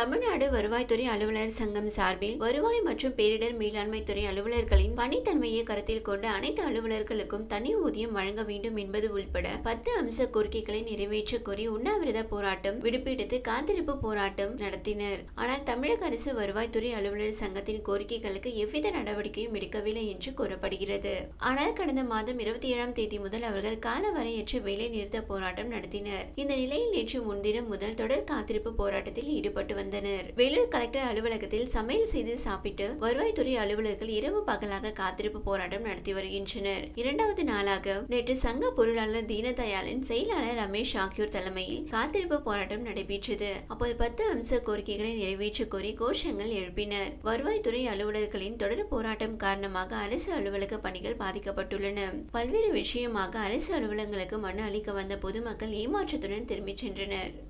தமிழ்நாடு வருவாய்த்துறை அலுவலர் சங்கம் சார்பில் வருவாய் மற்றும் பேரிடர் மேலாண்மை துறை அலுவலர்களின் பணித்தன்மையை கருத்தில் கொண்டு அனைத்து அலுவலர்களுக்கும் தனி ஊதியம் வழங்க வேண்டும் என்பது உள்பட பத்து அம்ச கோரிக்கைகளை நிறைவேற்ற கோரி உண்ணாவிரத போராட்டம் விடுப்பெடுத்து காத்திருப்பு போராட்டம் நடத்தினர் ஆனால் தமிழக அரசு வருவாய்த்துறை அலுவலர் சங்கத்தின் கோரிக்கைகளுக்கு எவ்வித நடவடிக்கையும் எடுக்கவில்லை என்று கூறப்படுகிறது ஆனால் கடந்த மாதம் இருபத்தி ஏழாம் தேதி முதல் அவர்கள் காலவரையற்ற வேலை நிறுத்த போராட்டம் நடத்தினர் இந்த நிலையில் நேற்று முன்தினம் முதல் தொடர் காத்திருப்பு போராட்டத்தில் ஈடுபட்டு வந்தனர் வேலூர் கலெக்டர் அலுவலகத்தில் சமையல் செய்து சாப்பிட்டு வருவாய்த்துறை அலுவலர்கள் இரவு பகலாக காத்திருப்பு போராட்டம் நடத்தி வருகின்றனர் இரண்டாவது நாளாக நேற்று சங்க பொருளாளர் தீனதயாளின் செயலாளர் ரமேஷ் ஆகியோர் தலைமையில் காத்திருப்பு போராட்டம் நடைபெற்றது அப்போது பத்து அம்ச கோரிக்கைகளை நிறைவேற்ற கோரி கோஷங்கள் எழுப்பினர் வருவாய்த்துறை அலுவலர்களின் தொடர் போராட்டம் காரணமாக அரசு அலுவலக பணிகள் பாதிக்கப்பட்டுள்ளன பல்வேறு விஷயமாக அரசு அலுவலகங்களுக்கு மனு அளிக்க வந்த பொதுமக்கள் ஏமாற்றத்துடன் திரும்பிச் சென்றனர்